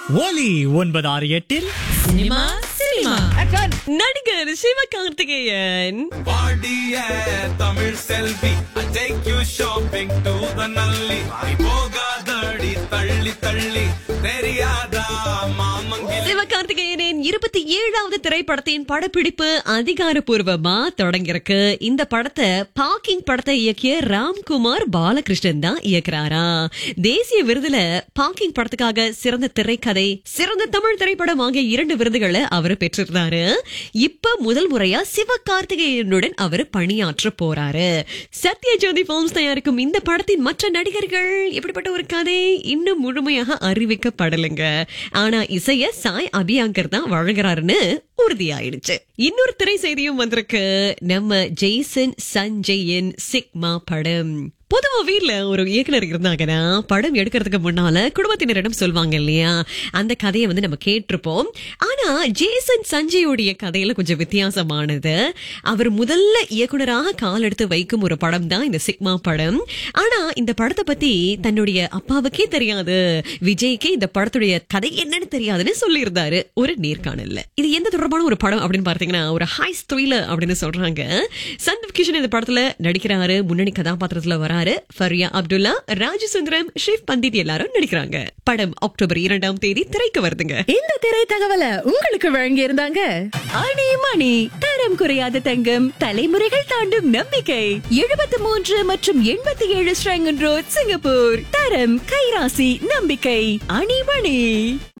ஒலி ஒன்பது ஆறு எட்டில் சினிமா சினிமா நடிகர் சிவகார்த்திகேயன் பாடிய Tamil Selvi take you shopping to the Nalli போகாதடி தள்ளி தள்ளி தெரியாதா மாமங்கிலி சிவகார்த்திகேயனின் இருபத்தி ஏழாவது திரைப்படத்தின் படப்பிடிப்பு அதிகாரப்பூர்வமா தொடங்கியிருக்கு இந்த படத்தை பாக்கிங் படத்தை இயக்கிய ராம்குமார் பாலகிருஷ்ணன் தான் இயக்குறாரா தேசிய விருதுல பாக்கிங் படத்துக்காக சிறந்த திரைக்கதை சிறந்த தமிழ் திரைப்படம் ஆகிய இரண்டு விருதுகளை அவர் பெற்றிருந்தாரு இப்ப முதல் முறையா சிவகார்த்திகேயனுடன் அவர் பணியாற்ற போறாரு சத்யஜோதி பிலிம்ஸ் தயாரிக்கும் இந்த படத்தின் மற்ற நடிகர்கள் இப்படிப்பட்ட ஒரு கதை இன்னும் முழுமையாக அறிவிக்கப்படலைங்க ஆனா இசைய சாய் அபியாங்கர் தான் வழங்குறாருன்னு உறுதியாயிடுச்சு இன்னொரு திரை செய்தியும் வந்திருக்கு நம்ம ஜெய்சன் சஞ்சயின் சிக்மா படம் பொதுவா வீட்ல ஒரு இயக்குனர் இருந்தாங்கன்னா படம் எடுக்கிறதுக்கு முன்னால குடும்பத்தினரிடம் சொல்வாங்க இல்லையா அந்த கதையை வந்து நம்ம கேட்டிருப்போம் ஆனா ஜேசன் சஞ்சயோடைய கதையில கொஞ்சம் வித்தியாசமானது அவர் முதல்ல இயக்குனராக கால் எடுத்து வைக்கும் ஒரு படம் தான் இந்த சிக்மா படம் ஆனா இந்த படத்தை பத்தி தன்னுடைய அப்பாவுக்கே தெரியாது விஜய்க்கே இந்த படத்துடைய கதை என்னன்னு தெரியாதுன்னு சொல்லியிருந்தாரு ஒரு நேர்காணல்ல இது எந்த தொடர்பான ஒரு படம் அப்படின்னு பார்த்தீங்கன்னா ஒரு ஹை த்ரில்லர் அப்படின்னு சொல்றாங்க சந்தீப் கிஷன் இந்த படத்துல நடிக்கிறாரு முன்னணி கதாபாத்திரத்துல வராரு ஃபரியா அப்துல்லா ராஜசுந்தரம் ஷிவ் பண்டித் எல்லாரும் நடிக்கிறாங்க படம் அக்டோபர் இரண்டாம் தேதி திரைக்கு வருதுங்க இந்த திரை தகவலை உங்களுக்கு வழங்கி இருந்தாங்க அணி மணி தரம் குறையாத தங்கம் தலைமுறைகள் தாண்டும் நம்பிக்கை எழுபத்தி மூன்று மற்றும் எண்பத்தி ஏழு ஸ்ரங்கன் ரோட் சிங்கப்பூர் தரம் கைராசி நம்பிக்கை அணிமணி